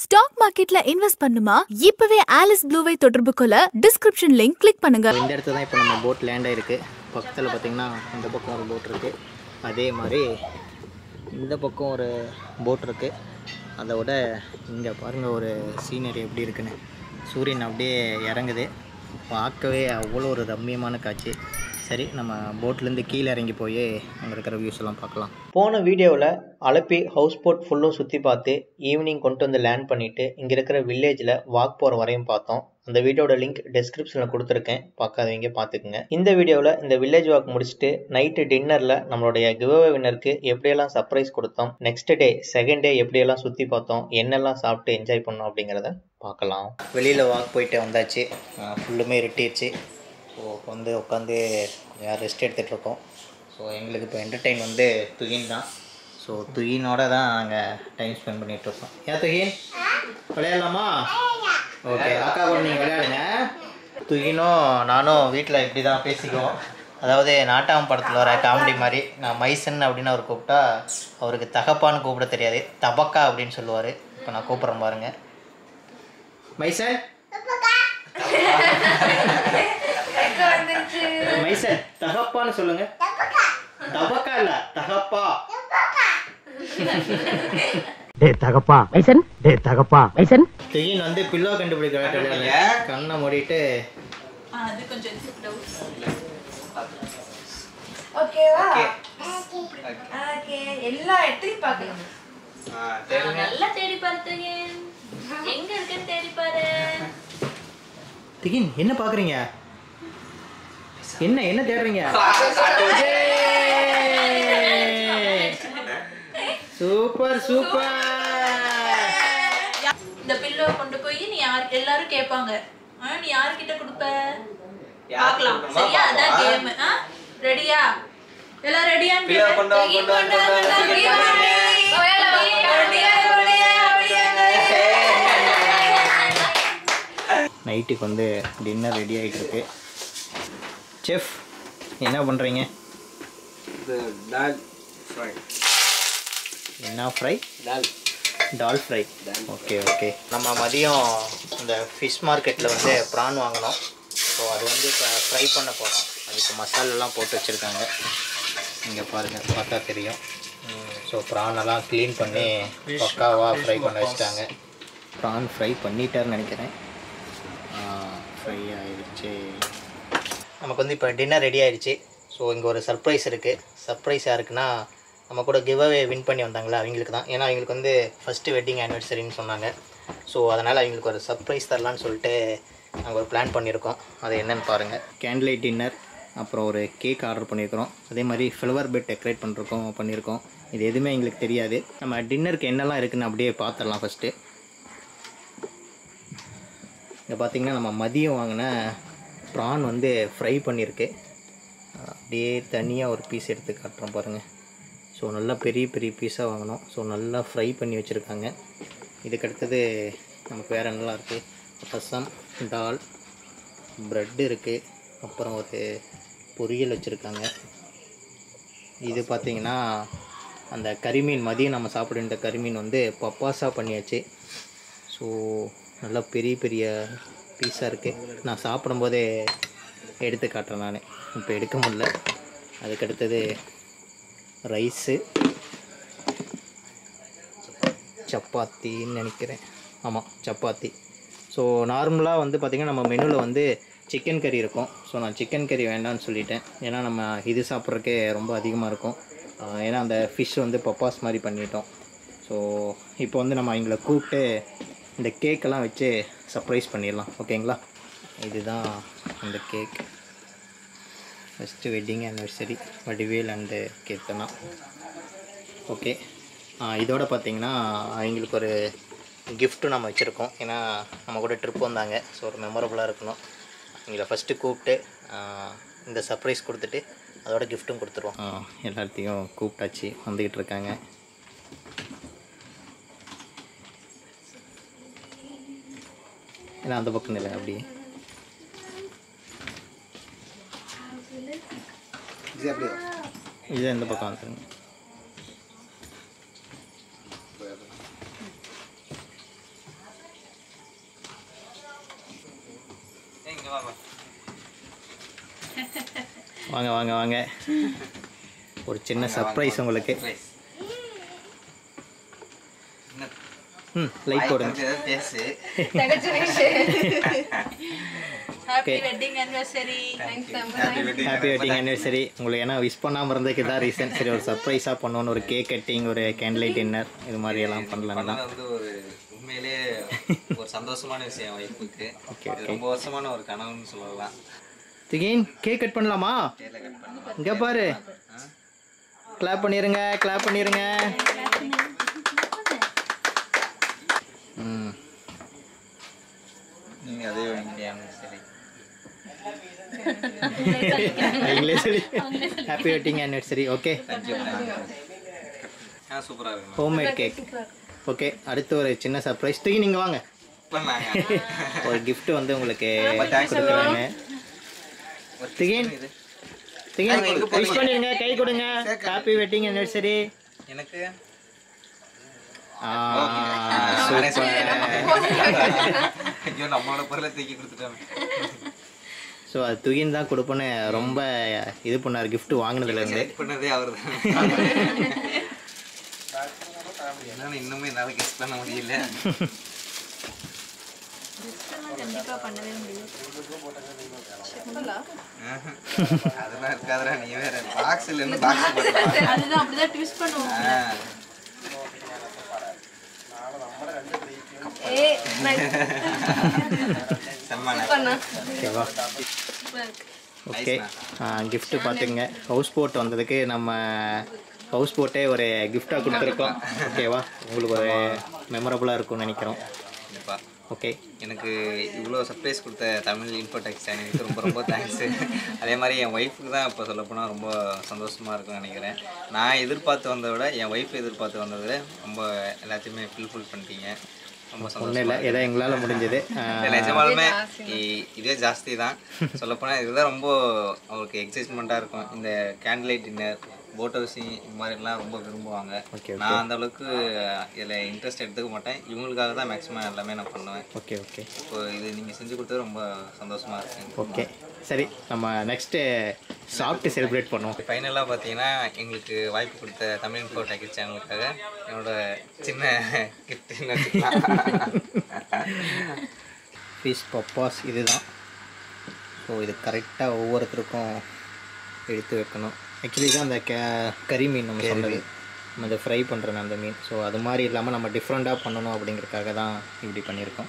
Stock மார்க்கெட்ல invest பண்ணுமா இப்பவே ஆலிஸ் ப்ளூவை தொடர்பு கொள்ள டிஸ்கிரிப்ஷன் லிங்க் கிளிக் பண்ணுங்க இந்த இடத்துல தான் இப்போ நம்ம போட் லேண்ட் ஆயிருக்கு பக்கத்தில் பார்த்தீங்கன்னா இந்த பக்கம் ஒரு போட் இருக்குது அதே மாதிரி இந்த பக்கம் ஒரு போட் இருக்குது அதை விட இங்கே பாருங்கள் ஒரு சீனரி எப்படி இருக்குன்னு சூரியன் அப்படியே இறங்குது பார்க்கவே அவ்வளோ ஒரு ரம்மியமான காட்சி சரி நம்ம போட்லேருந்து கீழே இறங்கி போய் அங்கே இருக்கிற வியூஸ் எல்லாம் பார்க்கலாம் போன வீடியோவில் அலப்பி ஹவுஸ் போட் ஃபுல்லும் சுற்றி பார்த்து ஈவினிங் கொண்டு வந்து லேண்ட் பண்ணிவிட்டு இங்கே இருக்கிற வில்லேஜில் வாக் போகிற வரையும் பார்த்தோம் அந்த வீடியோட லிங்க் டெஸ்கிரிப்ஷனில் கொடுத்துருக்கேன் பார்க்காதவங்க பார்த்துக்குங்க இந்த வீடியோவில் இந்த வில்லேஜ் வாக் முடிச்சுட்டு நைட்டு டின்னரில் நம்மளுடைய கிவ்அவே வின்னருக்கு எப்படியெல்லாம் சர்ப்ரைஸ் கொடுத்தோம் நெக்ஸ்ட் டே செகண்ட் டே எப்படியெல்லாம் சுற்றி பார்த்தோம் என்னெல்லாம் சாப்பிட்டு என்ஜாய் பண்ணோம் அப்படிங்கிறத பார்க்கலாம் வெளியில் வாக் போயிட்டு வந்தாச்சு ஃபுல்லுமே இருட்டிடுச்சு ஸோ வந்து உட்காந்து கொஞ்சம் ரெஸ்ட் எடுத்துகிட்டு இருக்கோம் ஸோ எங்களுக்கு இப்போ என்டர்டெயின் வந்து துகின் தான் ஸோ துகினோட தான் நாங்கள் டைம் ஸ்பெண்ட் பண்ணிகிட்டு இருக்கோம் ஏன் துகின் விளையாடலாமா ஓகே அக்கா கூட நீங்கள் விளையாடுங்க துகினும் நானும் வீட்டில் இப்படி தான் பேசிக்குவோம் அதாவது நாட்டாம் படத்தில் வர காமெடி மாதிரி நான் மைசன் அப்படின்னு அவர் கூப்பிட்டா அவருக்கு தகப்பான்னு கூப்பிட தெரியாது தபக்கா அப்படின்னு சொல்லுவார் இப்போ நான் கூப்பிட்றேன் பாருங்க மைசன் மைசன் தகப்பான்னு சொல்லுங்க தபக்கா இல்ல தகப்பா டேய் தகப்பா மைசன் டேய் தகப்பா மைசன் துகின் வந்து பில்லோ கண்டுபிடிக்க விளையாடுங்க கண்ணை மூடிட்டு ஓகேவா ஓகே எல்லா இடத்துலயும் பார்க்கலாம் நல்லா தேடி பாரு துகின். எங்க இருக்குன்னு தேடி பாரு திகின் என்ன பாக்குறீங்க என்ன என்ன தேடுறீங்க சூப்பர் சூப்பர் இந்த பில்லோ கொண்டு போய் நீ யார் எல்லாரும் கேட்பாங்க ஆ, நீ யார்கிட்ட கொடுப்ப பார்க்கலாம் சரியா அதான் கேம் ரெடியா எல்லாம் ரெடியா நைட்டுக்கு வந்து டின்னர் ரெடி ஆகிட்டு இருக்கு செஃப் என்ன பண்ணுறீங்க दाल फ्राई என்ன fry dal dal fry okay okay நம்ம மதியம் இந்த ஃபிஷ் மார்க்கெட்டில் வந்து ப்ரான் வாங்கினோம் ஸோ அது வந்து இப்போ ஃப்ரை பண்ண போகிறோம் அதுக்கு மசாலாலாம் போட்டு வச்சுருக்காங்க இங்கே பாருங்கள் பார்த்தா தெரியும் ஸோ ப்ரானெல்லாம் க்ளீன் பண்ணி பக்காவாக ஃப்ரை பண்ண வச்சுட்டாங்க ப்ரான் ஃப்ரை பண்ணிட்டாருன்னு நினைக்கிறேன் ஃப்ரை ஆயிடுச்சு நமக்கு வந்து இப்போ டின்னர் ரெடி ஆயிடுச்சு ஸோ இங்கே ஒரு சர்ப்ரைஸ் இருக்குது சர்ப்ரைஸ் யாருக்குன்னா நம்ம கூட கிவ்அவே வின் பண்ணி வந்தாங்களே அவங்களுக்கு தான் ஏன்னா அவங்களுக்கு வந்து ஃபஸ்ட்டு வெட்டிங் ஆனிவர்சரின்னு சொன்னாங்க ஸோ அதனால் அவங்களுக்கு ஒரு சர்ப்ரைஸ் தரலான்னு சொல்லிட்டு நாங்கள் ஒரு பிளான் பண்ணியிருக்கோம் அது என்னன்னு பாருங்கள் கேண்டில் லைட் டின்னர் அப்புறம் ஒரு கேக் ஆர்டர் பண்ணியிருக்கிறோம் அதே மாதிரி ஃப்ளவர் பெட் டெக்கரேட் பண்ணிருக்கோம் பண்ணியிருக்கோம் இது எதுவுமே எங்களுக்கு தெரியாது நம்ம டின்னருக்கு என்னெல்லாம் இருக்குன்னு அப்படியே பார்த்துடலாம் ஃபஸ்ட்டு இங்கே பார்த்தீங்கன்னா நம்ம மதியம் வாங்கின ப்ரான் வந்து ஃப்ரை பண்ணியிருக்கு அப்படியே தனியாக ஒரு பீஸ் எடுத்து காட்டுறோம் பாருங்கள் ஸோ நல்லா பெரிய பெரிய பீஸாக வாங்கினோம் ஸோ நல்லா ஃப்ரை பண்ணி வச்சுருக்காங்க இதுக்கு அடுத்தது நமக்கு வேறு என்னலாம் இருக்குது ரசம் டால் ப்ரெட் இருக்குது அப்புறம் ஒரு பொரியல் வச்சுருக்காங்க இது பார்த்திங்கன்னா அந்த கரிமீன் மதியம் நம்ம சாப்பிடுன்ற கரிமீன் வந்து பப்பாசா பண்ணியாச்சு ஸோ நல்லா பெரிய பெரிய பீஸாக இருக்குது நான் சாப்பிடும்போதே எடுத்து காட்டுறேன் நான் இப்போ எடுக்க முடியல அதுக்கடுத்தது ரைஸு சப்பாத்தின்னு நினைக்கிறேன் ஆமாம் சப்பாத்தி ஸோ நார்மலாக வந்து பார்த்திங்கன்னா நம்ம மெனுவில் வந்து சிக்கன் கறி இருக்கும் ஸோ நான் சிக்கன் கறி வேண்டாம்னு சொல்லிட்டேன் ஏன்னா நம்ம இது சாப்பிட்றக்கே ரொம்ப அதிகமாக இருக்கும் ஆஹ் ஏன்னா அந்த ஃபிஷ் வந்து பப்பாஸ் மாதிரி பண்ணிட்டோம் ஸோ இப்போ வந்து நம்ம அவங்கள கூப்பிட்டு இந்த கேக்கெல்லாம் வச்சு சர்ப்ரைஸ் பண்ணிடலாம் ஓகேங்களா இதுதான் அந்த cake first wedding anniversary Vadivel and Keerthana okay இதோட பார்த்தீங்கன்னா அவங்களுக்கு ஒரு கிஃப்ட்டும் நம்ம வச்சுருக்கோம் ஏன்னா நம்ம கூட ட்ரிப் வந்தாங்க ஸோ ஒரு மெமரபுளாக இருக்கணும் அவங்கள ஃபஸ்ட்டு கூப்பிட்டு ஆ, இந்த சர்ப்ரைஸ் கொடுத்துட்டு அதோட கிஃப்ட்டும் கொடுத்துருவோம் எல்லாத்தையும் கூப்பிட்டாச்சு வந்துக்கிட்டு இருக்காங்க ஏன்னா அந்த பக்கம் இல்லை அப்படியே இது எந்த பக்கம் வந்துருங்க வாங்க வாங்க வாங்க ஒரு சின்ன சர்ப்ரைஸ் உங்களுக்கு ம் லைட் போடுங்க பேசு happy wedding anniversary happy wedding anniversary உங்களுக்கு ஏன்னா விஷ் பண்ணாமல் இருந்ததுக்கு தான் ரீசன் சரி ஒரு சர்ப்ரைஸாக பண்ணணும் ஒரு கேக் கட்டிங் ஒரு கேண்டில் டின்னர் இது மாதிரி எல்லாம் பண்ணலான்னு தான் பண்ணது வந்து ஒரு உண்மையிலே ஒரு சந்தோஷமான விஷயம் ஒய்ஃபுக்கு Okay, இது ரொம்ப வருஷமான ஒரு கனவுன்னு சொல்லலாம் திகேன் கேக் கட் பண்ணலாமா இங்கே பாரு கிளாப் பண்ணிருங்க கிளாப் பண்ணிருங்க ம் நீங்கள் அதே வேண்டியாங்க சரி நீங்களே சொல்லி happy wedding anniversary okay thank you ஆ சூப்பராக இருக்கும் ஹோம்மேட் கேக் ஓகே அடுத்து ஒரு சின்ன சர்ப்ரைஸ் தூக்கி நீங்கள் வாங்க பண்ணாங்க ஒரு gift வந்து உங்களுக்கு thanks கொடுக்குறாங்க திகேன் இது திகேன் விஷ் பண்ணிருங்க கை கொடுங்க ஹாப்பி வெட்டிங் anniversary எனக்கு ஆ நானே சூப்பர் சொன்னேன். ஐயோ நம்மளோட பொருளை தூக்கி கொடுத்துட்டோம் ஸோ அது துகின் தான் கொடுப்பேன்னு ரொம்ப இது பண்ணார் gift வாங்கினதுலேருந்து செலக்ட் பண்ணதே அவர் தான் என்னால இன்னுமே என்னால் கெஸ் பண்ண முடியல கண்டிப்பா பண்ணவே முடியும் ஆஹா. அதெல்லாம் இருக்காதுடா நீ வேற பாக்ஸ்ல இருந்து பாக்ஸ் போட்டு அதுதான் அப்படிதான் ட்விஸ்ட் பண்ணுவோம் செம்ம ஓகேவா ஓகே gift பார்த்துங்க ஹவுஸ் போட் வந்ததுக்கு நம்ம ஹவுஸ் போட்டே ஒரு கிஃப்டாக கொடுத்துருக்கோம் ஓகேவா உங்களுக்கு ஒரு மெமரபுளாக இருக்கும்னு நினைக்கிறோம் கண்டிப்பா ஓகே எனக்கு இவ்வளோ சர்ப்ரைஸ் கொடுத்த தமிழ் இன்ஃபோடெக் சேனலுக்கு ரொம்ப ரொம்ப தேங்க்ஸு அதே மாதிரி என் ஒய்ஃபுக்கு தான் இப்போ சொல்லப்போனால் ரொம்ப சந்தோஷமாக இருக்கும்னு நினைக்கிறேன் நான் எதிர்பார்த்து வந்ததை விட என் ஒய்ஃப் எதிர்பார்த்து வந்ததை விட ரொம்ப எல்லாத்தையுமே ஃபுல்ஃபில் பண்ணிட்டீங்க ரொம்ப ஒன்றும் சந்தோஷம் இல்லை ஏதோ எங்களால் முடிஞ்சது நிஜமாலுமே இ- இதே ஜாஸ்தி தான் சொல்லப்போனால் இதுதான் ரொம்ப அவருக்கு எக்ஸைட்மெண்ட்டாக இருக்கும் இந்த கேண்டிலைட் டின்னர் போட் ஹவுசிங் இந்த மாதிரிலாம் ரொம்ப விரும்புவாங்க Okay, நான் அந்த அளவுக்கு இதில் இன்ட்ரெஸ்ட் எடுத்துக்க மாட்டேன் இவங்களுக்காக தான் மேக்ஸிமம் எல்லாமே நான் பண்ணுவேன் ஓகே ஓகே இப்போ இது நீங்கள் செஞ்சு கொடுத்தது ரொம்ப சந்தோஷமாக இருக்கு ஓகே சரி நம்ம நெக்ஸ்ட்டு சாப்பிட்டு செலிப்ரேட் பண்ணுவோம் ஃபைனலாக பார்த்தீங்கன்னா எங்களுக்கு வாய்ப்பு கொடுத்த தமிழ் இன்ஃபோ டேக்கெட் சேனலுக்காக என்னோட சின்ன கிஃப்ட்னு வச்சுக்கலாம் ஃபிஷ் பப்பாஸ் இதுதான் ஸோ இது கரெக்டாக ஒவ்வொருத்தருக்கும் எடுத்து வைக்கணும் ஆக்சுவலி தான் அந்த கே கறி மீன் நம்ம சொல்கிறது நம்ம இந்த ஃப்ரை பண்ணுறோம் அந்த மீன் ஸோ அது மாதிரி இல்லாமல் நம்ம டிஃப்ரெண்ட்டாக பண்ணணும் அப்படிங்கிறதுக்காக தான் இப்படி பண்ணியிருக்கோம்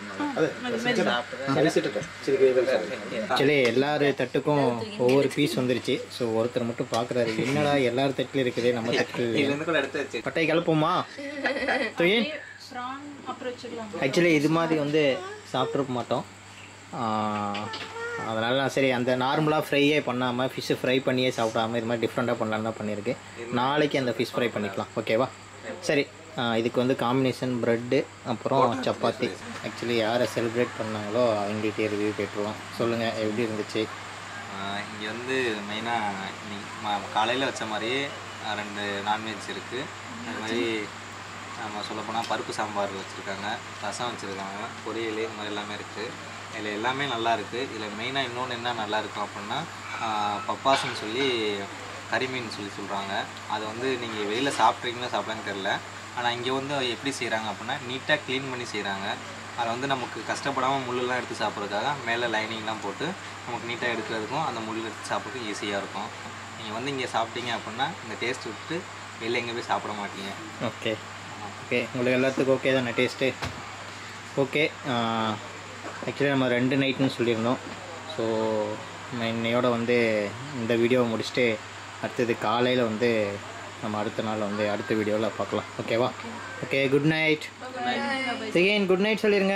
ஆக்சுவலி எல்லார் தட்டுக்கும் ஒவ்வொரு பீஸ் வந்துருச்சு ஸோ ஒருத்தர் மட்டும் பார்க்குறாரு என்னடா எல்லார் தட்டிலும் இருக்குது நம்ம தட்டில் இல்லையே. இதுலேருந்து கூட எடுத்து வச்சு பட்டை கிளப்புமா தொழில் ப்ரான் அப்புறம் வச்சுக்கலாம் ஆக்சுவலி இது மாதிரி வந்து சாப்பிட்ருக்க மாட்டோம் ஆஹ் அதனால நான் சரி அந்த நார்மலாக ஃப்ரையே பண்ணாமல் ஃபிஷ்ஷு ஃப்ரை பண்ணியே சாப்பிடாம இது மாதிரி டிஃப்ரெண்ட்டாக பண்ணலான்னு தான் பண்ணியிருக்கு நாளைக்கு அந்த ஃபிஷ் ஃப்ரை பண்ணிக்கலாம் ஓகேவா சரி ஆஹ் இதுக்கு வந்து காம்பினேஷன் ப்ரெட்டு அப்புறம் சப்பாத்தி ஆக்சுவலி யாரை செலிப்ரேட் பண்ணாங்களோ அவங்கள்ட்ட ரிவ்யூ கேட்டுருவோம் சொல்லுங்கள் எப்படி இருந்துச்சு இங்கே வந்து மெயினாக இன்னைக்கு காலையில் வச்ச மாதிரியே ஆஹ் ரெண்டு நான்வெஜ் இருக்குது அது மாதிரி நம்ம சொல்லப்போனால் பருப்பு சாம்பார் வச்சுருக்காங்க ரசம் வச்சுருக்காங்க பொரியல் இந்த மாதிரி எல்லாமே இருக்குது இதில் எல்லாமே நல்லா இருக்குது இதில் மெயினாக இன்னொன்று என்ன நல்லா இருக்கும் அப்படின்னா ஆஹ் பப்பாசுன்னு சொல்லி கறிமீன் சொல்லி சொல்கிறாங்க அது வந்து நீங்கள் வெளியில் சாப்பிட்றீங்களா சாப்பிட்லான்னு தெரில ஆனால் இங்கே வந்து எப்படி செய்கிறாங்க அப்படின்னா நீட்டாக க்ளீன் பண்ணி செய்கிறாங்க அதை வந்து நமக்கு கஷ்டப்படாமல் முள்ளெல்லாம் எடுத்து சாப்பிட்றதுக்காக மேலே லைனிங்லாம் போட்டு நமக்கு நீட்டாக எடுக்கிறதுக்கும் அந்த முள் எடுத்து சாப்பிட்றதுக்கும் ஈஸியாக இருக்கும் நீங்கள் வந்து இங்கே சாப்பிட்டீங்க அப்படின்னா இந்த டேஸ்ட் விட்டு வெளில எங்கே போய் சாப்பிட மாட்டீங்க ஓகே ஓகே உங்களுக்கு எல்லாத்துக்கும் ஓகே தானே டேஸ்ட்டு ஓகே ஆக்சுவலி நம்ம ரெண்டு நைட்டுன்னு சொல்லியிருந்தோம் ஸோ நம்ம இன்னையோட வந்து இந்த வீடியோவை முடிச்சுட்டு அடுத்தது காலையில் வந்து நம்ம அடுத்த நாள் வந்து அடுத்த வீடியோவில் பார்க்கலாம் ஓகேவா okay good night second good night சொல்லிடுங்க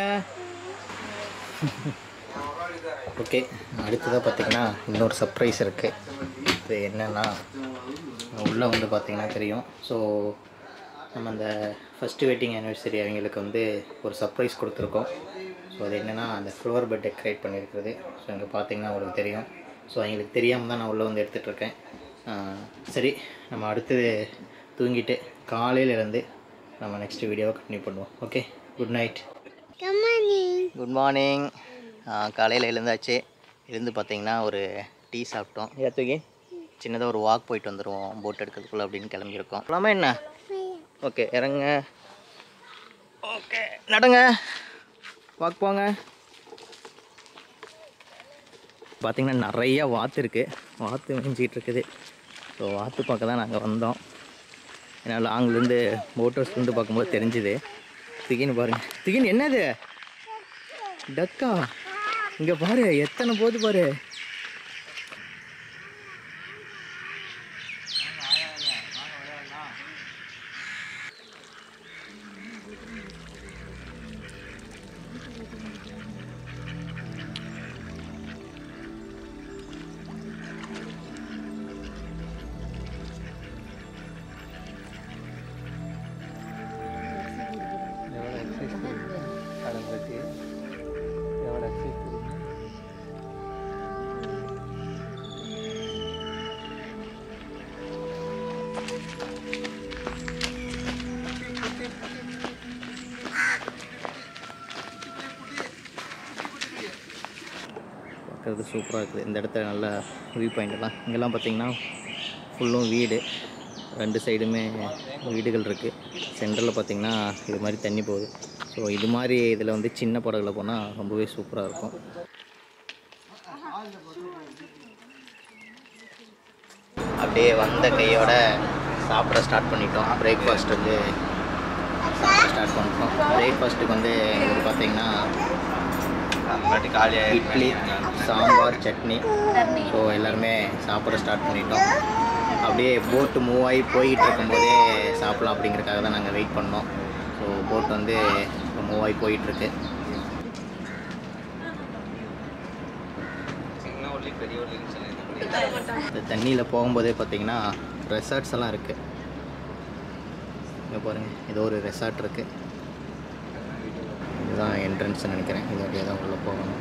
ஓகே அடுத்ததாக பார்த்தீங்கன்னா இன்னொரு சர்ப்ரைஸ் இருக்குது இது என்னென்னா உள்ளே வந்து பார்த்தீங்கன்னா தெரியும் ஸோ நம்ம அந்த ஃபஸ்ட்டு வெட்டிங் ஆனிவர்சரி அவங்களுக்கு வந்து ஒரு சர்ப்ரைஸ் கொடுத்துருக்கோம் ஸோ அது என்னென்னா அந்த ஃப்ளவர் பெட் டெக்கரேட் பண்ணியிருக்கிறது ஸோ இங்கே பார்த்தீங்கன்னா உங்களுக்கு தெரியும் ஸோ அவங்களுக்கு தெரியாமல் தான் நான் உள்ளே வந்து எடுத்துகிட்டு இருக்கேன் ஆஹ் சரி நம்ம அடுத்தது தூங்கிட்டு காலையில இருந்து நம்ம நெக்ஸ்ட் வீடியோவை கண்டினியூ பண்ணுவோம் okay good night good morning காலையில் எழுந்தாச்சு எழுந்து பார்த்தீங்கன்னா ஒரு டீ டீ சாப்பிட்டோம் ஏற்றுக்கி சின்னதாக ஒரு வாக் போயிட்டு வந்துடுவோம் போட் எடுக்கிறதுக்குள்ள அப்படின்னு கிளம்பியிருக்கோம் போலாமா என்ன ஓகே இறங்குங்க ஓகே நடங்க வாக் போங்க பார்த்திங்கன்னா நிறைய வாத்து இருக்குது வாத்து மேய்ஞ்சிக்கிட்டு இருக்குது ஸோ வாத்து பார்க்க தான் நாங்கள் வந்தோம் ஏன்னா லாங்லேருந்து போட்டர்ஸ்லேருந்து பார்க்கும்போது தெரிஞ்சுது திகின்னு பாருங்க திகின் என்னது டக்கா இங்கே பாரு எத்தனை போகுது பாரு எவ்வளோ எக்ஸசைஸ் கடந்துருக்கு எவ்வளோ எக்ஸசைஸ் பார்க்குறது சூப்பராக இருக்குது இந்த இடத்துல நல்ல வியூ பாயிண்ட்லாம் இங்கெல்லாம் பார்த்தீங்கன்னா ஃபுல்லும் வீடு ரெண்டு சைடுமே வீடுகள் இருக்குது சென்டரில் பார்த்தீங்கன்னா இது மாதிரி தண்ணி போகுது ஸோ இது மாதிரி இதில் வந்து சின்ன படகுல போனால் ரொம்பவே சூப்பராக இருக்கும் அப்படியே வந்த கையோட சாப்பிட ஸ்டார்ட் பண்ணிட்டோம் பிரேக்ஃபாஸ்ட் வந்து சாப்பிட ஸ்டார்ட் பண்ணிட்டோம் பிரேக்ஃபாஸ்ட்டுக்கு வந்து இது பார்த்தீங்கன்னா முன்னாடி காலியாக இட்லி சாம்பார் சட்னி ஸோ எல்லாருமே சாப்பிட ஸ்டார்ட் பண்ணிட்டோம் அப்படியே போட்டு மூவ் ஆகி போய்கிட்டு இருக்கும்போதே சாப்பிடலாம் அப்படிங்கிறதுக்காக தான் நாங்கள் வெயிட் பண்ணோம் ஸோ போட் வந்து மூவ் ஆகி போயிட்டுருக்கு சின்ன ஒல்லி பெரிய ஒல்லின்னு சொல்லி இந்த தண்ணியில் போகும்போதே பார்த்தீங்கன்னா ரெசார்ட்ஸ் எல்லாம் இருக்குது இங்கே பாருங்கள் ஏதோ ஒரு ரெசார்ட் இருக்குது இதுதான் என்ட்ரன்ஸ் நினைக்கிறேன் இது அப்படியே தான் உள்ளே போகணும்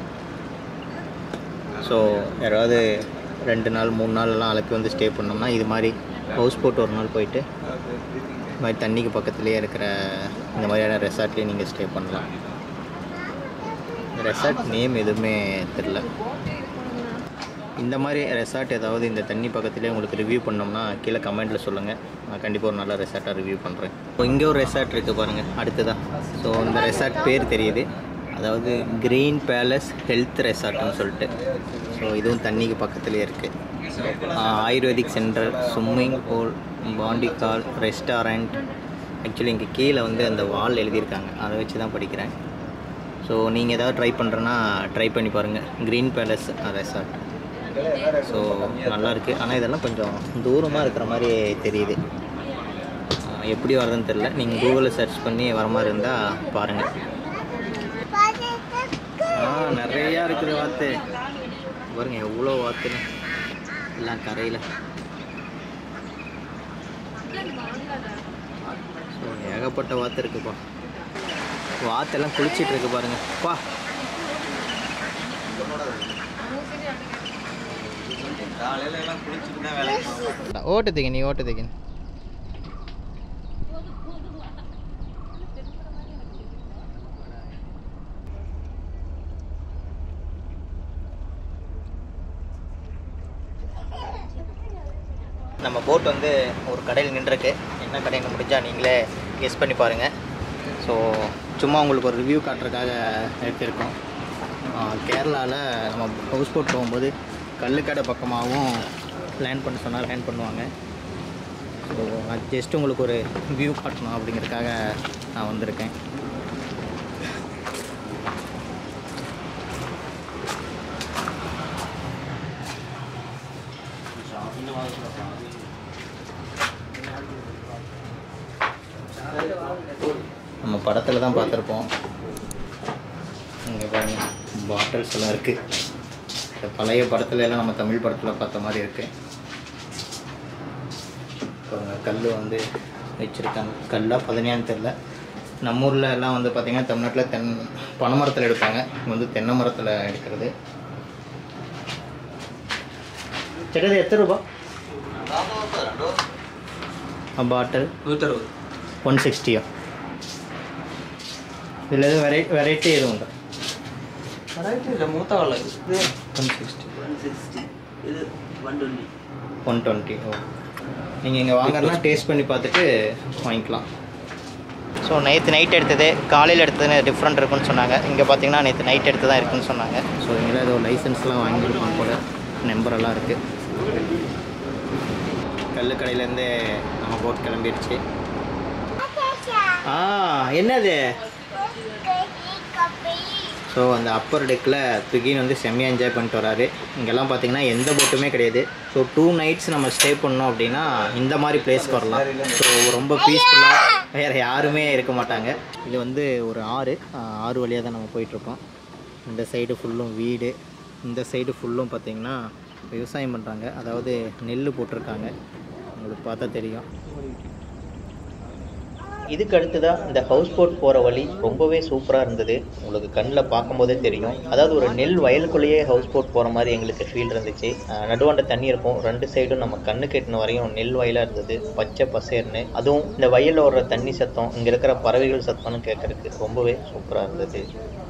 ஸோ யாராவது ரெண்டு நாள் மூணு நாள் எல்லாம் அழைப்பி வந்து ஸ்டே பண்ணோம்னா இது மாதிரி ஹவுஸ் போட் ஒரு நாள் போயிட்டு இது மாதிரி தண்ணிக்கு பக்கத்துலேயே இருக்கிற இந்த மாதிரியான ரெசார்ட்லேயே நீங்கள் ஸ்டே பண்ணலாம் ரெசார்ட் நேம் எதுவுமே தெரில இந்த மாதிரி ரெசார்ட் ஏதாவது இந்த தண்ணி பக்கத்துலேயே உங்களுக்கு ரிவ்யூ பண்ணோம்னா கீழே கமெண்ட்டில் சொல்லுங்கள் நான் கண்டிப்பாக ஒரு நல்ல ரெசார்ட்டாக ரிவ்யூ பண்ணுறேன் இப்போ இங்கே ஒரு ரெசார்ட் இருக்குது பாருங்கள் அடுத்ததான் ஸோ இந்த ரெசார்ட் பேர் தெரியுது அதாவது க்ரீன் பேலஸ் ஹெல்த் ரெசார்ட்னு சொல்லிட்டு ஸோ இதுவும் தண்ணிக்கு பக்கத்துலேயே இருக்குது ஆயுர்வேதிக் சென்டர் ஸ்விம்மிங் பூல் பாண்டி கால் ரெஸ்டாரண்ட் ஆக்சுவலி இங்கே கீழே வந்து அந்த வால் எழுதியிருக்காங்க அதை வச்சு தான் படிக்கிறேன் ஸோ நீங்கள் ஏதாவது ட்ரை பண்ணுறேன்னா ட்ரை பண்ணி பாருங்கள் க்ரீன் பேலஸ் ரெசார்ட் ஸோ நல்லா இருக்குது ஆனால் இதெல்லாம் கொஞ்சம் தூரமாக இருக்கிற மாதிரி தெரியுது ஆஹ் எப்படி வர்றதுன்னு தெரில நீங்கள் கூகுளில் சர்ச் பண்ணி வர மாதிரி இருந்தால் பாருங்கள் ஆ நிறையா இருக்குது வாத்து பாருங்க எவ்வளோ வாத்துன்னு எல்லாம் கரையில் ஸோ ஏகப்பட்ட வாத்து இருக்குப்பா வாத்தெல்லாம் குளிச்சிட்டு இருக்கு பாருங்க பா காலையில எல்லாம் குளிச்சுட்டு தான் வேலைக்கு போவாங்க. ஓட்டு திங்க நீ ஓட்டு திங்க நம்ம போட் வந்து ஒரு கடையில் நின்றுருக்கு என்ன கடைன்னு முடிஞ்சால் நீங்களே கெஸ் பண்ணி பாருங்கள் ஸோ சும்மா உங்களுக்கு ஒரு ரிவ்யூ காட்டுறதுக்காக எடுத்திருக்கோம் கேரளாவில் நம்ம ஹவுஸ் போட் போகும்போது கல்லுக்கடை பக்கமாகவும் லேண்ட் பண்ண சொன்னால் லேண்ட் பண்ணுவாங்க ஸோ அது ஜஸ்ட் உங்களுக்கு ஒரு வியூ காட்டணும் அப்படிங்கிறதுக்காக நான் வந்திருக்கேன் நம்ம படத்தில் தான் பார்த்துருப்போம் இங்கே பாருங்க பாட்டில்ஸ் எல்லாம் இருக்குது இந்த பழைய படத்துல எல்லாம் நம்ம தமிழ் படத்தில் பார்த்த மாதிரி இருக்குது பாருங்க கல் வந்து வச்சுருக்காங்க கல்லா பதினியான்னு தெரில நம்ம ஊரில் எல்லாம் வந்து பார்த்திங்கன்னா தமிழ்நாட்டில் தென் பனை மரத்தில் எடுப்பாங்க இங்க வந்து தென்னை மரத்தில் எடுக்கிறது சரி இது எத்தனை ரூபா பாட்டில் நூற்றறுபது ஒன் சிக்ஸ்டியா இதில் எதுவும் வெரை வெரைட்டி எதுவும் உண்டா வெரைட்டி இல்லை மூத்த வரல இது ஒன் சிக்ஸ்டி இது one twenty one twenty oh நீங்கள் இங்கே வாங்குறதுனா டேஸ்ட் பண்ணி பார்த்துட்டு வாங்கிக்கலாம் ஸோ நேற்று நைட் எடுத்தது காலையில் எடுத்தது டிஃப்ரெண்ட் இருக்குன்னு சொன்னாங்க இங்கே பார்த்தீங்கன்னா நேற்று நைட் எடுத்து தான் இருக்குன்னு சொன்னாங்க ஸோ இங்கே ஏதோ லைசன்ஸ்லாம் வாங்கியிருப்பாங்க போல நம்பரெல்லாம் இருக்குது கல்லுக்கடையிலேருந்து நம்ம போட் கிளம்பிடுச்சு ஆ என்னது ஸோ அந்த அப்பர் டெக்கில் பிகின் வந்து செம்மையாக என்ஜாய் பண்ணிட்டு வராரு இங்கெல்லாம் பார்த்தீங்கன்னா எந்த போட்டுமே கிடையாது ஸோ டூ நைட்ஸ் நம்ம ஸ்டே பண்ணோம் அப்படின்னா இந்த மாதிரி பிளேஸ்க்கு வரலாம் ஸோ ரொம்ப பீஸ்ஃபுல்லாக வேறு யாருமே இருக்க மாட்டாங்க இது வந்து ஒரு ஆறு ஆஹ் ஆறு வழியாக தான் நம்ம போயிட்டுருக்கோம் இந்த சைடு ஃபுல்லும் வீடு இந்த சைடு ஃபுல்லும் பார்த்தீங்கன்னா விவசாயம் பண்ணுறாங்க அதாவது நெல் போட்டிருக்காங்க உங்களுக்கு பார்த்தா தெரியும் இதுக்கு அடுத்ததாக இந்த ஹவுஸ் போட் போகிற வழி ரொம்பவே சூப்பராக இருந்தது உங்களுக்கு கண்ணில் பார்க்கும்போதே தெரியும் அதாவது ஒரு நெல் வயலுக்குள்ளேயே ஹவுஸ் போட் போகிற மாதிரி எங்களுக்கு ஃபீல் இருந்துச்சு அஹ் நடுவாண்ட தண்ணி இருக்கும் ரெண்டு சைடும் நம்ம கண்ணு கெட்டின வரையும் நெல் வயலாக இருந்தது பச்சை பசேர்னு அதுவும் இந்த வயலில் வர்ற தண்ணி சத்தம் இங்கே இருக்கிற பறவைகள் சத்தம்னு கேட்கறதுக்கு ரொம்பவே சூப்பராக இருந்தது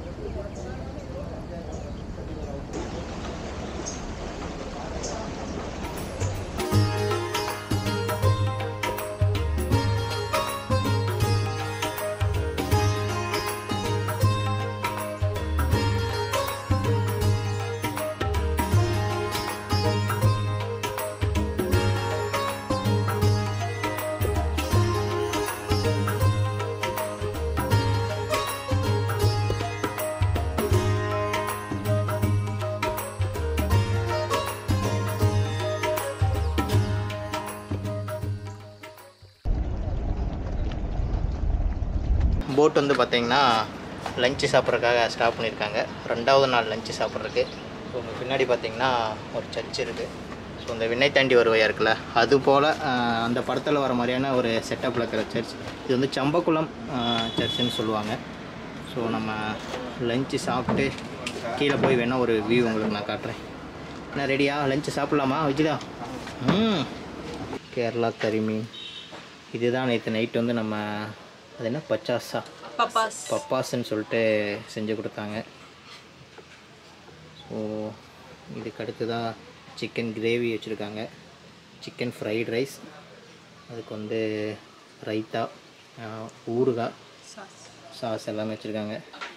போட் வந்து பார்த்தீங்கன்னா லஞ்சு சாப்பிட்றதுக்காக ஸ்டாப் பண்ணியிருக்காங்க ரெண்டாவது நாள் லஞ்சு சாப்பிட்றதுக்கு ஸோ உங்க பின்னாடி பார்த்தீங்கன்னா ஒரு சர்ச் இருக்குது ஸோ இந்த விண்ணை தாண்டி வருவையா இருக்குல்ல அது போல் அந்த படத்தில் வர மாதிரியான ஒரு செட்டப்பில் இருக்கிற சர்ச் இது வந்து சம்பக்குளம் சர்ச்சுன்னு சொல்லுவாங்க ஸோ நம்ம லஞ்சு சாப்பிட்டு கீழே போய் வேணால் ஒரு வியூ உங்களுக்கு நான் காட்டுறேன் என்ன ரெடியா லஞ்சு சாப்பிட்லாமா விஜிதா ம் கேரளா கரிமீன் இதுதான் நேற்று நைட் வந்து நம்ம அது என்ன பச்சாசா பப்பாஸ் பப்பாஸ்ன்னு சொல்லிட்டு செஞ்சு கொடுத்தாங்க ஸோ இதுக்கு அடுத்ததாக சிக்கன் கிரேவி வச்சுருக்காங்க சிக்கன் ஃப்ரைட் ரைஸ் அதுக்கு வந்து ரைத்தா ஆஹ், ஊறுகாய் சாஸ் எல்லாமே வச்சுருக்காங்க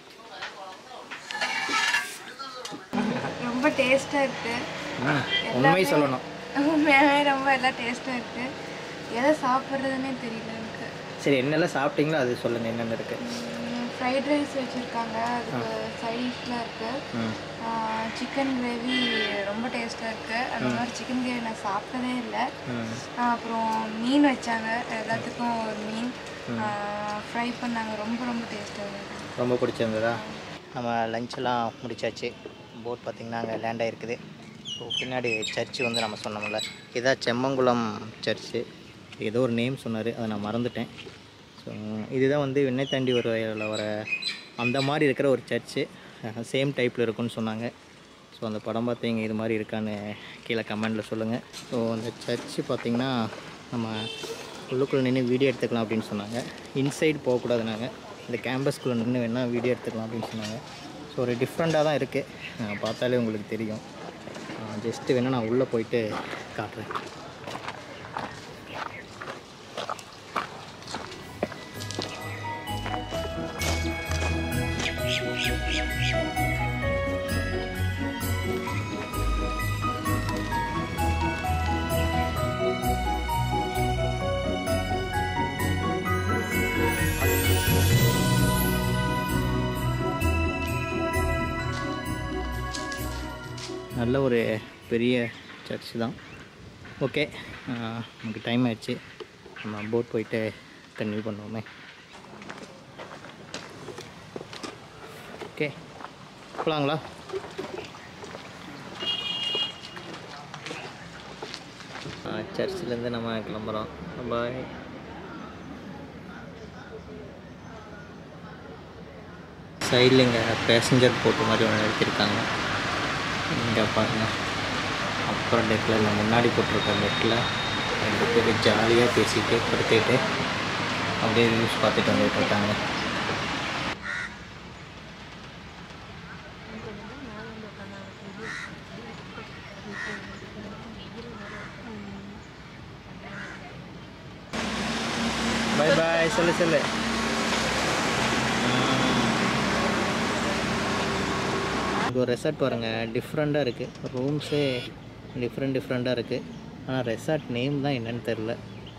ரொம்ப டேஸ்ட்டாக இருக்கு உண்மை சொல்லணும் உண்மையாகவே ரொம்ப எல்லாம் டேஸ்ட்டாக இருக்கு எதை சாப்பிட்றதுன்னே தெரியல எனக்கு சரி என்னெல்லாம் சாப்பிட்டீங்களோ அது சொல்லுங்கள் என்னென்ன இருக்குது ஃப்ரைட் ரைஸ் வச்சுருக்காங்க அதுக்கு சைடிஷ்லாம் இருக்கு ம் சிக்கன் கிரேவி ரொம்ப டேஸ்ட்டாக இருக்கு அந்த மாதிரி சிக்கன் கிரேவி நான் சாப்பிட்டதே இல்லை ம் அப்புறம் மீன் வச்சாங்க எல்லாத்துக்கும் ஒரு மீன் ஃப்ரை பண்ணாங்க ரொம்ப ரொம்ப டேஸ்ட்டாக இருந்தது ரொம்ப பிடிச்சிருந்ததா நம்ம லஞ்செல்லாம் முடிச்சாச்சு போட் பார்த்திங்கன்னா அங்கே லேண்ட் ஆகிருக்குது ஸோ பின்னாடி சர்ச்சு வந்து நம்ம சொன்னோம்ல இதான் செம்மங்குளம் சர்ச்சு ஏதோ ஒரு நேம் சொன்னார் அதை நான் மறந்துட்டேன் ஸோ இதுதான் வந்து வெண்ணை தாண்டி ஒரு வயலில் வர அந்த மாதிரி இருக்கிற ஒரு சர்ச்சு சேம் டைப்பில் இருக்குன்னு சொன்னாங்க ஸோ அந்த படம் பார்த்தீங்க இது மாதிரி இருக்கான்னு கீழே கமெண்டில் சொல்லுங்கள் ஸோ அந்த சர்ச்சு பார்த்திங்கன்னா நம்ம உள்ளுக்குள்ளே நின்று வீடியோ எடுத்துக்கலாம் அப்படின்னு சொன்னாங்க இன்சைடு போகக்கூடாது நாங்கள் இந்த கேம்பஸ்குள்ளே நின்று வேணால் வீடியோ எடுத்துக்கலாம் அப்படின்னு சொன்னாங்க ஸோ ஒரு டிஃப்ரெண்ட்டாக தான் இருக்குது பார்த்தாலே உங்களுக்கு தெரியும் ஜஸ்ட்டு வேணால் நான் உள்ளே போயிட்டு காட்டுறேன் நல்ல ஒரு பெரிய சர்ச் தான் ஓகே நமக்கு டைம் ஆயிடுச்சு நம்ம போட் போயிட்டு கன்டினியூ பண்ணுவோமே ஓகே போகலாங்களா சர்ச்சிலேருந்து நம்ம கிளம்புறோம் பாய் சைடில் இங்கே பேசஞ்சர் போட்டு மாதிரி ஒன்று நிறுத்தியிருக்காங்க இங்கே பாருங்க அப்புறம் டெக்கில் இல்லை முன்னாடி போட்டிருக்க நெட்டில் ரெண்டு பேர் ஜாலியாக பேசிட்டு படுத்துக்கிட்டு அப்படியே வியூஸ் பார்த்துட்டு வந்துட்டு இருக்காங்க சொல்லு சொல்லு இங்கே ஒரு ரெசார்ட் பாருங்க டிஃப்ரெண்ட்டாக இருக்குது ரூம்ஸே டிஃப்ரெண்ட் டிஃப்ரெண்ட்டாக இருக்குது ஆனால் ரெசார்ட் நேம் தான் என்னன்னு தெரில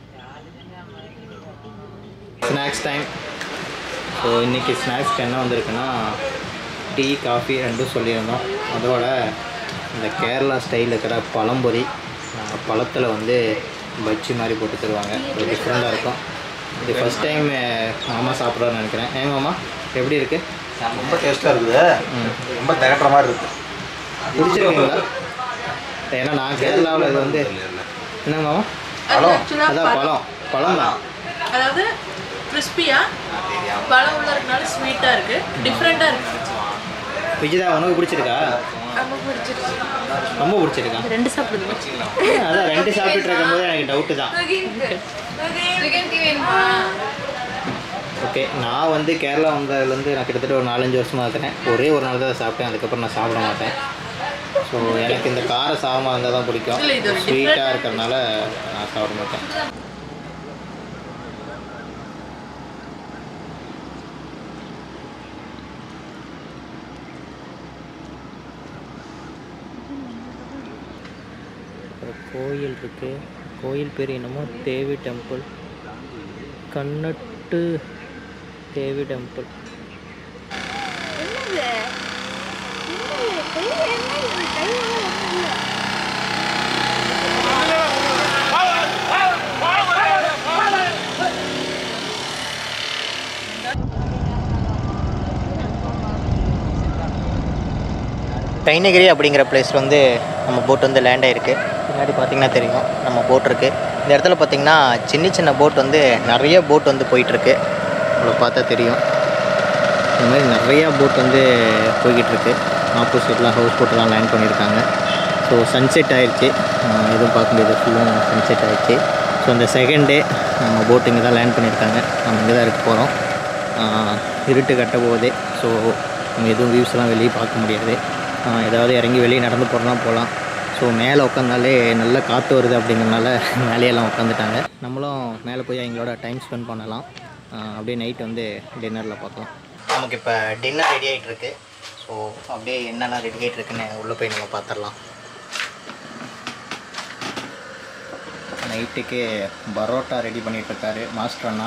ஸ்நாக்ஸ் டைம் ஸோ இன்றைக்கி ஸ்நாக்ஸ்க்கு என்ன வந்திருக்குன்னா டீ காஃபி ரெண்டும் சொல்லியிருந்தோம் அதோட இந்த கேரளா ஸ்டைலில் இருக்கிற பழம்பொரி பழத்தில் வந்து பஜ்ஜி மாதிரி போட்டு தருவாங்க ஒரு டிஃப்ரெண்ட்டாக இருக்கும் இது ஃபஸ்ட் டைம் மாமா சாப்பிட்றான்னு நினைக்கிறேன் ஏன் மாமா எப்படி இருக்குது ரொம்ப டேஸ்ட்டாக இருக்குது ரொம்ப திகட்டுற மாதிரி இருக்கு பிடிச்சிருக்கீங்களா ஏன்னா நான் கேரளாவில் இது வந்து என்னங்க மாமா பழம் அதான் பழம் பழம் தான் அதாவது கிறிஸ்பியா பழம் உள்ள இருக்கனால ஸ்வீட்டா இருக்கு டிஃப்ரெண்டா இருக்கு விஜிதா உனக்கு பிடிச்சிருக்கா ரொம்ப பிடிச்சிருச்சு ரொம்ப பிடிச்சிருக்கா ரெண்டு சாப்பிடுங்க அதான் ரெண்டு சாப்பிட்டு இருக்கும்போது எனக்கு டவுட்டு தான் சிக்கன் டீ வேணுமா ஓகே நான் வந்து கேரளா வந்ததுலேருந்து நான் கிட்டத்தட்ட ஒரு நாலஞ்சு வருஷமாக இருக்கிறேன் ஒரே ஒரு நாள் தான் சாப்பிட்டேன் அதுக்கப்புறம் நான் சாப்பிட மாட்டேன் ஸோ எனக்கு இந்த கார சாதமாக இருந்தால் தான் பிடிக்கும் இல்ல, இது ஒரு ஸ்வீட்டாக இருக்கிறனால நான் சாப்பிட மாட்டேன் ஒரு கோயில் இருக்கு கோயில் பேர் என்னமோ தேவி டெம்பிள் கண்ணட்டு தேவி டெம்பிள் டைனகிரி அப்படிங்கிற பிளேஸ் வந்து நம்ம போட் வந்து லேண்ட் ஆகிருக்கு பின்னாடி பார்த்தீங்கன்னா தெரியும் நம்ம போட் இருக்குது இந்த இடத்துல பார்த்தீங்கன்னா சின்ன சின்ன போட் வந்து நிறைய போட் வந்து போயிட்டுருக்கு உங்களை பார்த்தா தெரியும் இந்த மாதிரி நிறையா போட் வந்து போய்கிட்டு இருக்கு ஆப்போசிட்லாம் ஹவுஸ் போட்டெல்லாம் லேண்ட் பண்ணியிருக்காங்க ஸோ சன்செட் ஆயிடுச்சு ஆஹ் எதுவும் பார்க்க முடியாது ஃபுல்லும் சன்செட் ஆயிடுச்சு ஸோ இந்த செகண்ட் டே நம்ம போட் இங்கே தான் லேண்ட் பண்ணியிருக்காங்க நம்ம இங்கே தான் இருக்க போகிறோம் இருட்டு கட்ட போகுது ஸோ நம்ம எதுவும் வியூஸ்லாம் வெளியே பார்க்க முடியாது ஆஹ் ஏதாவது இறங்கி வெளியே நடந்து போகிறோம்னா போகலாம் ஸோ மேலே உட்காந்தாலே நல்ல காற்று வருது அப்படிங்கிறனால மேலேயெல்லாம் உட்காந்துட்டாங்க நம்மளும் மேலே போய் எங்களோட டைம் ஸ்பெண்ட் பண்ணலாம் ஆஹ் அப்படியே நைட் வந்து டின்னரில் பார்க்கலாம் நமக்கு இப்போ டின்னர் ரெடி ஆகிட்டு இருக்கு ஸோ அப்படியே என்னென்ன ரெடி ஆகிட்டு இருக்குன்னு உள்ளே போய் நம்ம பார்த்துடலாம் நைட்டுக்கு பரோட்டா ரெடி பண்ணிட்டு இருக்காரு மாஸ்டர் அண்ணா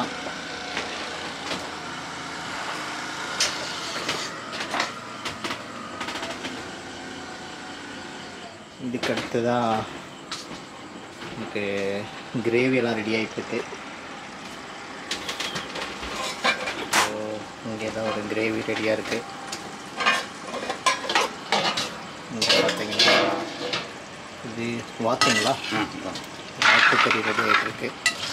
இதுக்கு அடுத்ததான் நமக்கு கிரேவி எல்லாம் ரெடி ஆகிட்டு இருக்கு ஸோ இங்கே தான் ஒரு கிரேவி ரெடியாக இருக்குது இங்கே பார்த்தீங்கன்னா இது வாத்துங்களா வாத்துக்கறி ரெடி ஆகிட்டு இருக்கு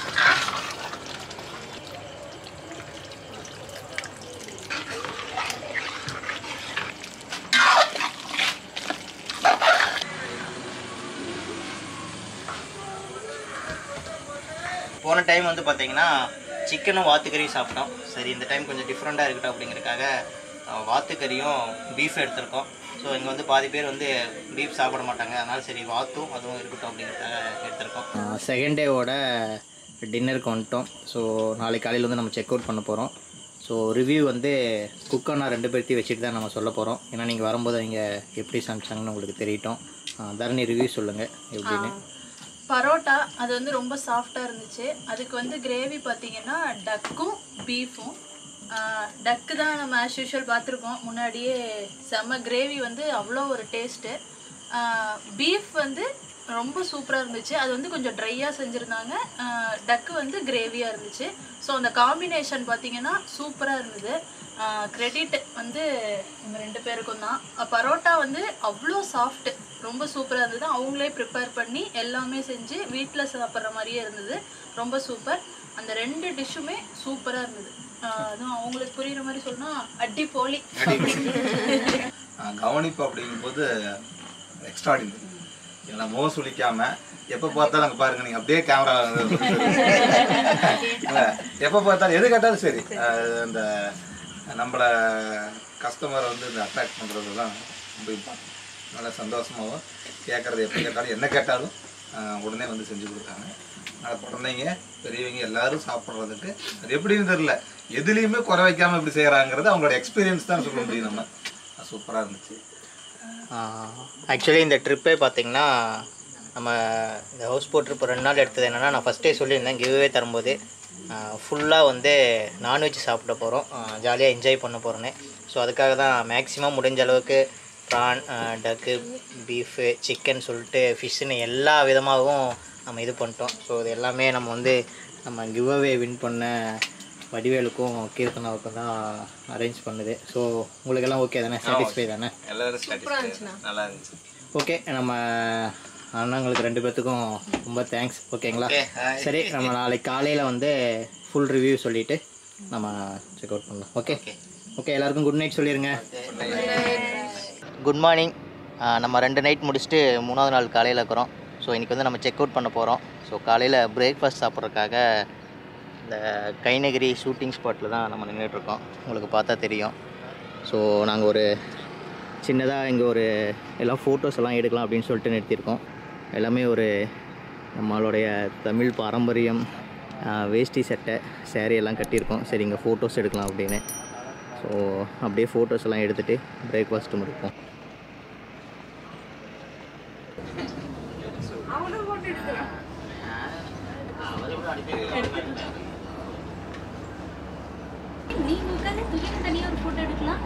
போன டைம் வந்து பார்த்தீங்கன்னா சிக்கனும் வாத்துக்கறியும் சாப்பிட்டோம் சரி இந்த டைம் கொஞ்சம் டிஃப்ரெண்ட்டாக இருக்கட்டும் அப்படிங்கிறதுக்காக அஹ், வாத்துக்கறியும் பீஃப் எடுத்திருக்கோம் ஸோ இங்கே வந்து பாதி பேர் வந்து பீஃப் சாப்பிட மாட்டாங்க அதனால் சரி வாத்தும் அதுவும் இருக்கட்டும் அப்படிங்கிறதுக்காக எடுத்திருக்கோம் செகண்ட் டேவோட டின்னருக்கு வந்துட்டோம் ஸோ நாளைக்கு காலையில் வந்து நம்ம செக் அவுட் பண்ண போகிறோம் ஸோ ரிவ்யூ வந்து குக்கானா ரெண்டு பேர்த்தையும் வச்சுட்டு தான் நம்ம சொல்ல போகிறோம் ஏன்னா நீங்கள் வரும்போது அவங்க எப்படி சமைச்சாங்கன்னு உங்களுக்கு தெரியட்டும் அஹ், தரணி ரிவ்யூ சொல்லுங்கள் எப்படின்னு பரோட்டா அது வந்து ரொம்ப சாஃப்டாக இருந்துச்சு அதுக்கு வந்து கிரேவி பார்த்தீங்கன்னா டக்கும் பீஃபும் டக்கு தான் நம்ம ஆஸ் யூஷுவல் பார்த்துருக்கோம் முன்னாடியே செம்ம கிரேவி வந்து அவ்வளோ ஒரு டேஸ்ட்டு பீஃப் வந்து ரொம்ப சூப்பராக இருந்துச்சு அது வந்து கொஞ்சம் ட்ரையாக செஞ்சுருந்தாங்க டக்கு வந்து கிரேவியாக இருந்துச்சு ஸோ அந்த காம்பினேஷன் பார்த்தீங்கன்னா சூப்பராக இருந்தது கிரெடிட் வந்து இவங்க ரெண்டு பேருக்கும் தான் அஹ் பரோட்டா வந்து அவ்வளோ சாஃப்ட் ரொம்ப சூப்பராக இருந்தது அவங்களே ப்ரிப்பேர் பண்ணி எல்லாமே செஞ்சு வீட்டில் சாப்பிட்ற மாதிரியே இருந்தது ரொம்ப சூப்பர் அந்த ரெண்டு டிஷ்ஷுமே சூப்பராக இருந்தது அஹ் அதுவும் அவங்களுக்கு புரியுற மாதிரி சொன்னா அடி போலி ஆஹ் கவனிப்பு அப்படிங்கும்போது எக்ஸ்ட்ராடினரி இல்லை முகம் சுளிக்காம எப்போ பார்த்தாலும் அங்கே பாருங்க நீங்கள் அப்படியே கேமரா எப்போ பார்த்தாலும் எது கேட்டாலும் சரி ஆஹ் அந்த நம்மளை கஸ்டமரை வந்து இந்த அட்ராக்ட் பண்ணுறதுலாம் ரொம்ப இம்பார்ட்டன்ட் நல்லா சந்தோஷமாகவும் கேட்குறது எப்போ கேட்டாலும் என்ன கேட்டாலும் ஆஹ் உடனே வந்து செஞ்சு கொடுத்தாங்க அது குழந்தைங்க பெரியவங்க எல்லாரும் சாப்பிட்றதுக்கு அது எப்படின்னு தெரியல எதுலேயுமே குறை வைக்காம இப்படி செய்கிறாங்கிறது அவங்களோட எக்ஸ்பீரியன்ஸ் தான் சொல்ல முடியும் நம்ம சூப்பராக இருந்துச்சு ஆக்சுவலி இந்த ட்ரிப்பே பார்த்தீங்கன்னா நம்ம இந்த ஹவுஸ் போட் ட்ரிப் ரெண்டு நாள் எடுத்தது என்னென்னா நான் ஃபஸ்ட்டே சொல்லியிருந்தேன் கிவ்வே தரும்போது ஃபுல்லாக வந்து நான்வெஜ் சாப்பிட போகிறோம் ஜாலியாக என்ஜாய் பண்ண போகிறோன்னு ஸோ அதுக்காக தான் மேக்ஸிமம் முடிஞ்ச அளவுக்கு ப்ரான் டக்கு பீஃபு சிக்கன் சொல்லிட்டு ஃபிஷ்ஷுன்னு எல்லா விதமாகவும் நம்ம இது பண்ணிட்டோம் ஸோ இது எல்லாமே நம்ம வந்து நம்ம கிவ்அவே வின் பண்ண வடிவேலுக்கும் கீர்த்தனாவுக்கும் தான் அரேஞ்ச் பண்ணுது ஸோ உங்களுக்கெல்லாம் ஓகே தானே சாட்டிஸ்ஃபை தானே எல்லாரும் satisfied. நல்லா இருந்துச்சு ஓகே நம்ம அண்ணங்களுக்கு ரெண்டு பேர்த்துக்கும் ரொம்ப தேங்க்ஸ் ஓகேங்களா சரி நம்ம நாளைக்கு காலையில் வந்து ஃபுல் ரிவ்யூ சொல்லிவிட்டு நம்ம செக் அவுட் பண்ணலாம் ஓகே ஓகே எல்லாருக்கும் குட் நைட் சொல்லிடுங்க குட் மார்னிங் நம்ம ரெண்டு நைட் முடிச்சுட்டு மூணாவது நாள் காலையில் இருக்கிறோம் ஸோ இன்றைக்கி வந்து நம்ம செக் அவுட் பண்ண போகிறோம் ஸோ காலையில் பிரேக்ஃபாஸ்ட் சாப்பிட்றதுக்காக இந்த கைநகிரி ஷூட்டிங் ஸ்பாட்டில் தான் நம்ம நின்றுட்டுருக்கோம் உங்களுக்கு பார்த்தா தெரியும் ஸோ நாங்கள் ஒரு சின்னதாக இங்கே ஒரு எல்லாம் ஃபோட்டோஸ் எல்லாம் எடுக்கலாம் அப்படின்னு சொல்லிட்டு நிறுத்தியிருக்கோம் எல்லாமே ஒரு நம்மளுடைய தமிழ் பாரம்பரியம் ஆஹ், வேஷ்டி சட்டை saree எல்லாம் கட்டியிருக்கோம் சரி இங்கே ஃபோட்டோஸ் எடுக்கலாம் அப்படின்னு ஸோ அப்படியே ஃபோட்டோஸ் எல்லாம் எடுத்துகிட்டு பிரேக்ஃபாஸ்ட்டு முடிப்போம் நீங்க உட்காந்து துணிக்கு தனியா ஒரு போட்டோ எடுக்கலாம்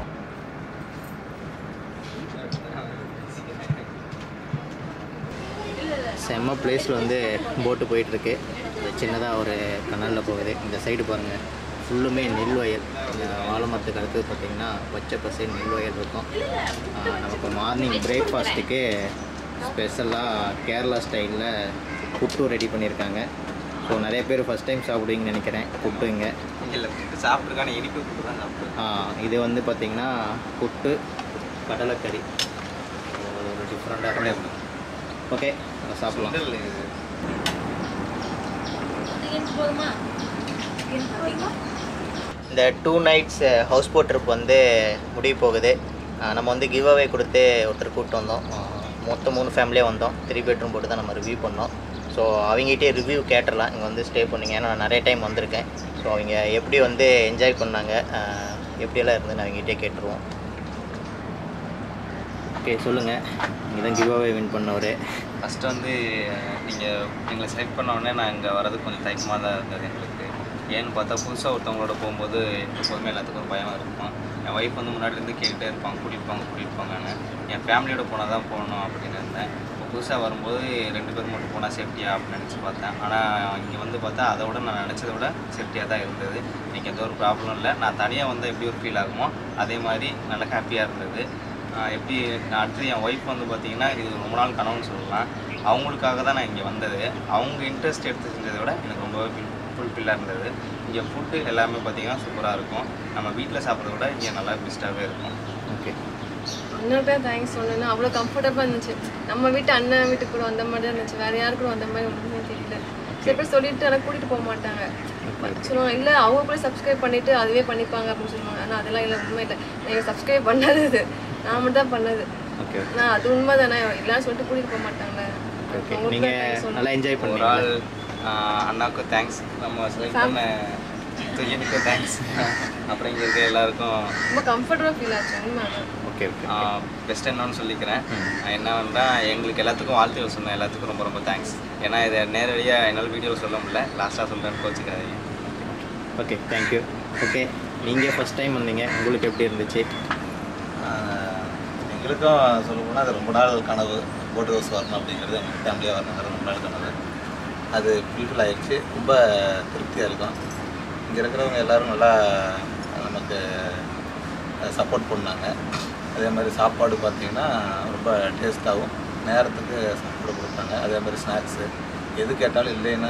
செம்ம பிளேஸில் வந்து போட்டு போயிட்டுருக்கு சின்னதாக ஒரு கனலில் போகுது இந்த சைடு பாருங்கள் ஃபுல்லுமே நெல் வயல் இந்த வாழை மரத்துக்கு அடுத்தது பார்த்திங்கன்னா பச்சை பசை நெல் வயல் இருக்கும் ஆஹ் நமக்கு மார்னிங் பிரேக்ஃபாஸ்ட்டுக்கு ஸ்பெஷலாக கேரளா ஸ்டைலில் புட்டு ரெடி பண்ணியிருக்காங்க ஸோ நிறைய பேர் ஃபஸ்ட் டைம் சாப்பிடுவீங்கன்னு நினைக்கிறேன் புட்டு இங்கே இல்லை புட்டு சாப்பிட்ருக்கான இனிப்பு புட்டு தான் சாப்பிட்ருக்கேன் ஆ, இது வந்து பார்த்திங்கன்னா புட்டு கடலைக்கறி ஒரு டிஃப்ரெண்ட்டாக இருக்கும் ஓகே நம்ம சாப்பிடலாம் சுண்டல் இது. எனக்கு போதுமா இந்த two nights house boat trip வந்து முடிய போகுது ஆ, நம்ம வந்து கிவ் அவே கொடுத்து ஒருத்தர் கூப்பிட்டு வந்தோம் ஆ, மொத்தம் மூணு ஃபேமிலியாக வந்தோம் த்ரீ பெட்ரூம் போட்டு தான் நம்ம ரிவ்யூ பண்ணோம் ஸோ அவங்ககிட்டே ரிவ்யூ கேட்டுடலாம் இங்கே வந்து ஸ்டே பண்ணீங்க ஏன்னா நான் நிறைய டைம் வந்திருக்கேன் ஸோ அவங்க எப்படி வந்து என்ஜாய் பண்ணாங்க ஆ, எப்படியெல்லாம் இருந்துன்னு அவங்ககிட்டே கேட்டுருவோம் ஓகே சொல்லுங்கள் நீங்கள் தான் கிவ் அவே வின் பண்ணவர் ஃபஸ்ட்டு வந்து நீங்கள் எங்களை செலக்ட் பண்ண உடனே நான் இங்கே வரது கொஞ்சம் தயக்கமாக தான் இருந்தது எங்களுக்கு ஏன்னு பார்த்தா புதுசாக ஒருத்தவங்களோட போகும்போது எப்போதுமே எல்லாத்துக்கும் ஒரு பயம் இருக்கும் என் ஒய்ஃப் வந்து முன்னாடி இருந்து கேட்டுகிட்டே இருப்பாங்க கூட்டிகிட்டு போங்க கூட்டிகிட்டு போங்கன்னு என் ஃபேமிலியோட போனால் தான் போகணும் அப்படின்னு இருந்தேன் இப்போ புதுசாக வரும்போது ரெண்டு பேர் மட்டும் போனால் சேஃப்டியா அப்படின்னு நினச்சி பார்த்தேன் ஆனால் இங்கே வந்து பார்த்தா அதை விட நான் நினச்சதை விட சேஃப்டியாக தான் இருந்தது எனக்கு எந்த ஒரு ப்ராப்ளம் இல்லை நான் தனியாக வந்து எப்படி ஒரு ஃபீல் ஆகுமோ அதே மாதிரி நல்லா ஹாப்பியாக இருந்தது ஆஹ் எப்படி நான் அடுத்து என் ஒய்ஃப் வந்து பார்த்தீங்கன்னா இது ரொம்ப நாள் கனவுன்னு சொல்லலாம் அவங்களுக்காக தான் நான் இங்கே வந்தது அவங்க இன்ட்ரெஸ்ட் எடுத்து செஞ்சதை விட எனக்கு ரொம்பவே ஃபுல்ஃபில்லாக இருந்தது இங்கே ஃபுட்டு எல்லாமே பார்த்தீங்கன்னா சூப்பராக இருக்கும் நம்ம வீட்டில் சாப்பிட்றத விட இங்கே நல்லா பெஸ்ட்டாகவே இருக்கும் ஓகே இன்னொரு டைம் தேங்க்ஸ் சொல்லணும் அவ்வளோ கம்ஃபர்டபுளாக இருந்துச்சு நம்ம வீட்டு அண்ணன் வீட்டுக்கு கூட வந்த மாதிரி தான் இருந்துச்சு வேற யாருக்கும் வந்த மாதிரி ஒன்றுமே தெரியல சில பேர் சொல்லிட்டு ஆனால் கூட்டிகிட்டு போக மாட்டாங்க சொல்லுவாங்க இல்லை அவங்க கூட சப்ஸ்கிரைப் பண்ணிட்டு அதுவே பண்ணிப்பாங்க அப்படின்னு சொல்லுவாங்க ஆனால் அதெல்லாம் இல்லை உண்மை இல்லை நீங்கள் சப்ஸ்கிரைப் பண்ணாதது இது நான் மட்டும் தான் பண்ணது ஓகே நான் அது உண்மை தானே இல்லைன்னு சொல்லிட்டு கூட்டிகிட்டு போக மாட்டாங்க ஓகே உங்களுக்கு நீங்கள் thanks சொல்லணும். நல்லா என்ஜாய் ஒரு பண்ணீங்க ஆள் ஆஹ் அண்ணாவுக்கும் தேங்க்ஸ் நம்ம செலக்ட் பண்ண துயனுக்கும் தேங்க்ஸ் அப்புறம் இங்கே இருக்க எல்லாருக்கும் ரொம்ப கம்ஃபர்டபுளாக ஃபீல் ஆச்சு உண்மை அதான். ஓகே ஓகே பெஸ்ட் என்னன்னு சொல்லிக்கிறேன் என்னன்னா எங்களுக்கு எல்லாத்துக்கும் வாழ்த்துக்கள் சொன்னேன் எல்லாத்துக்கும் ரொம்ப ரொம்ப தேங்க்ஸ் ஏன்னா இதை நேரடியாக என்னால் வீடியோவில் சொல்ல முடியல லாஸ்ட்டாக சொல்கிறேன்னு கோச்சிக்காதீங்க ஓகே தேங்க்யூ ஓகே நீங்கள் ஃபஸ்ட் டைம் வந்தீங்க உங்களுக்கு எப்படி இருந்துச்சு ஆஹ் எங்களுக்கும் சொல்ல போனால் அது ரொம்ப நாள் கனவு போட் ஹவுஸ் வரணும் அப்படிங்கிறது எங்கள் ஃபேமிலியாக வரணுங்கிறது ரொம்ப நாள் கனவு அது ஃபுல்ஃபில் ஆயிடுச்சு ரொம்ப திருப்தியாக இருக்கும் இங்கே இருக்கிறவங்க எல்லாரும் நல்லா நமக்கு சப்போர்ட் பண்ணாங்க அதே மாதிரி சாப்பாடு பார்த்தீங்கன்னா ரொம்ப டேஸ்ட்டாகவும் நேரத்துக்கு சாப்பாடு கொடுத்தாங்க அதே மாதிரி ஸ்நாக்ஸு எது கேட்டாலும் இல்லைன்னு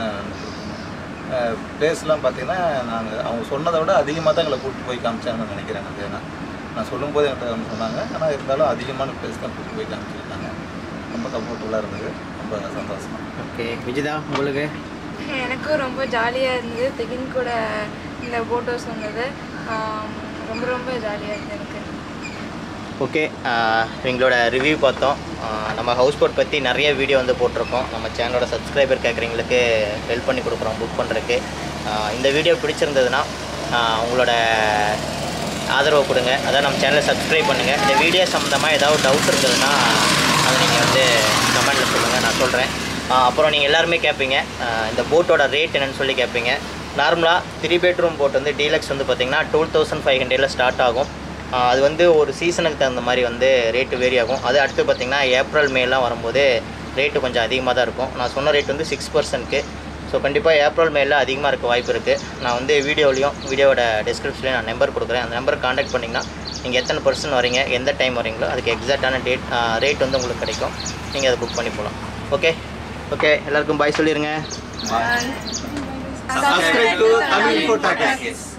பிளேஸ்லாம் பார்த்தீங்கன்னா நாங்கள் அவங்க சொன்னதை விட அதிகமாக தான் எங்களை கூப்பிட்டு போய் காமிச்சாங்கன்னு நினைக்கிறேன் எனக்கு ஏன்னா நான் சொல்லும்போது என்கிட்ட வந்து சொன்னாங்க ஆனால் இருந்தாலும் அதிகமான பிளேஸ் தான் கூப்பிட்டு போய் காமிச்சிருக்காங்க ரொம்ப கம்ஃபர்டபுளாக இருந்தது ரொம்ப சந்தோஷம் ஓகே விஜிதா உங்களுக்கு எனக்கும் ரொம்ப ஜாலியாக இருந்தது திகின் கூட இந்த போட்டோஸ் வந்தது ஆம், ரொம்ப ரொம்ப ஜாலியாக இருந்தது எனக்கு ஓகே எங்களோட ரிவ்யூ பார்த்தோம் ஆஹ் நம்ம ஹவுஸ் போட் பற்றி நிறைய வீடியோ வந்து போட்டிருக்கோம் நம்ம சேனலோட சப்ஸ்கிரைபர் கேட்குறவங்களுக்கு ஹெல்ப் பண்ணி கொடுக்குறோம் புக் பண்ணுறதுக்கு இந்த வீடியோ பிடிச்சிருந்ததுன்னா ஆஹ் உங்களோட ஆதரவு கொடுங்க அதான் நம்ம சேனலை சப்ஸ்கிரைப் பண்ணுங்கள் இந்த வீடியோ சம்மந்தமாக ஏதாவது டவுட் இருந்ததுன்னா அதை நீங்கள் வந்து கமெண்ட்டில் சொல்லுங்கள் நான் சொல்கிறேன் அப்புறம் நீங்கள் எல்லாருமே கேட்பீங்க ஆஹ் இந்த போட்டோட ரேட் என்னன்னு சொல்லி கேட்பீங்க நார்மலாக த்ரீ பெட்ரூம் போட் வந்து டீலக்ஸ் வந்து பார்த்திங்கன்னா டூ தௌசண்ட் ஃபைவ் ஹண்ட்ரடில் ஸ்டார்ட் ஆகும் ஆஹ் அது வந்து ஒரு சீசனுக்கு தகுந்த மாதிரி வந்து ரேட்டு வேரி ஆகும் அது அடுத்து பார்த்திங்கன்னா ஏப்ரல் மேலாம் வரும்போது ரேட்டு கொஞ்சம் அதிகமாக தான் இருக்கும் நான் சொன்ன ரேட் வந்து சிக்ஸ் பர்சன்ட்க்கு ஸோ கண்டிப்பாக ஏப்ரல் மேல அதிகமாக இருக்க வாய்ப்பு இருக்குது நான் வந்து வீடியோலையும் வீடியோவோட டிஸ்கிரிப்ஷன்லையும் நான் நம்பர் கொடுக்குறேன் அந்த நம்பர் காண்டாக்ட் பண்ணிங்கன்னா நீங்கள் எத்தனை பர்சன் வரீங்க எந்த டைம் வரீங்களோ அதுக்கு எக்ஸாக்டான டேட் ரேட் வந்து உங்களுக்கு கிடைக்கும் நீங்கள் அதை புக் பண்ணி போகலாம் ஓகே ஓகே எல்லாருக்கும் பாய் சொல்லிடுங்க Subscribe to Tamil Info Talkies.